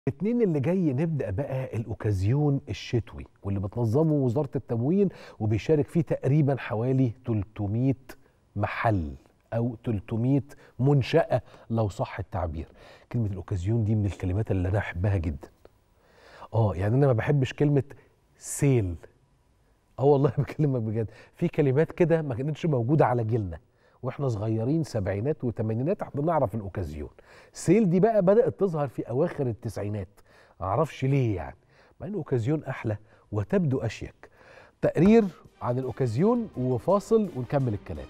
الاثنين اللي جاي نبدأ بقى الأوكازيون الشتوي واللي بتنظمه وزارة التموين وبيشارك فيه تقريبا حوالي 300 محل أو 300 منشأة لو صح التعبير كلمة الأوكازيون دي من الكلمات اللي أنا أحبها جدا آه يعني أنا ما بحبش كلمة سيل اه والله بكلمك بجد في كلمات كده ما كانتش موجودة على جيلنا واحنا صغيرين سبعينات وثمانينات احنا نعرف الاوكازيون سيل دي بقى بدات تظهر في اواخر التسعينات معرفش ليه يعني مع ان الاوكازيون احلى وتبدو اشيك تقرير عن الاوكازيون وفاصل ونكمل الكلام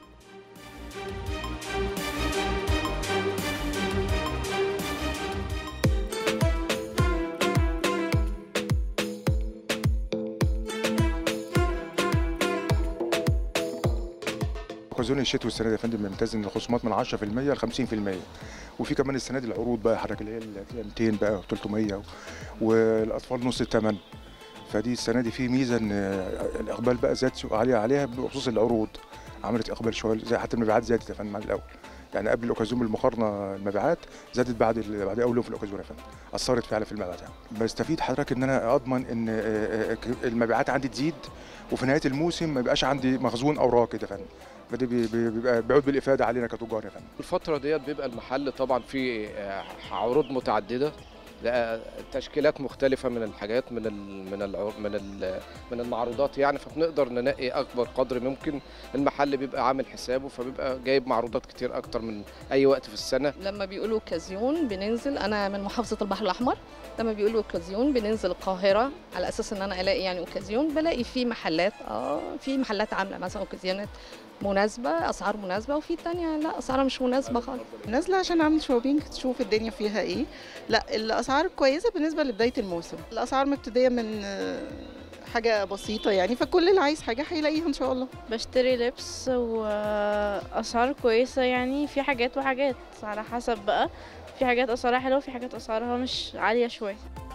اوكازيون الشتوي السنه دي يا فندم بيمتاز ان الخصومات من 10% ل 50% وفي كمان السنه دي العروض بقى حضرتك اللي هي اللي فيها 200 بقى و300 والاطفال نص الثمن فدي السنه دي في ميزه ان الاقبال بقى زاد عليها عليها بخصوص العروض عملت اقبال شويه زي حتى المبيعات زادت يا فندم عن الاول يعني قبل الاوكازيون بالمقارنه المبيعات زادت بعد ال- بعد اول يوم في الاوكازيون يا فندم اثرت فعلا في المبيعات يعني بستفيد حضرتك ان انا اضمن ان آه، آه، المبيعات عندي تزيد وفي نهايه الموسم ما يبقاش عندي مخزون اوراق كده يا فندم فده بي- بي- بيبقى بيعود بالافاده علينا كتجار يا فندم الفترة ديت بيبقى المحل طبعا فيه آه، عروض متعددة لا، تشكيلات مختلفة من الحاجات من ال من ال من ال من المعروضات يعني فبنقدر ننقي أكبر قدر ممكن المحل بيبقى عامل حسابه فبيبقى جايب معروضات كتير أكتر من أي وقت في السنة لما بيقولوا اوكازيون بننزل انا من محافظه البحر الاحمر لما بيقولوا اوكازيون بننزل القاهره على اساس ان انا الاقي يعني اوكازيون بلاقي في محلات اه في محلات عامله مثلا اوكازيونات مناسبه اسعار مناسبه وفي تانية لا اسعارها مش مناسبه خالص نازله عشان اعمل شوبينج تشوف الدنيا فيها ايه لا الاسعار كويسه بالنسبه لبدايه الموسم الاسعار مبتديه من آه، حاجه بسيطه يعني فكل اللي عايز حاجه هيلاقيها ان شاء الله بشتري لبس وأسعار كويسة يعني في حاجات وحاجات على حسب بقى في حاجات أسعارها حلوة وفي حاجات أسعارها مش عالية شوية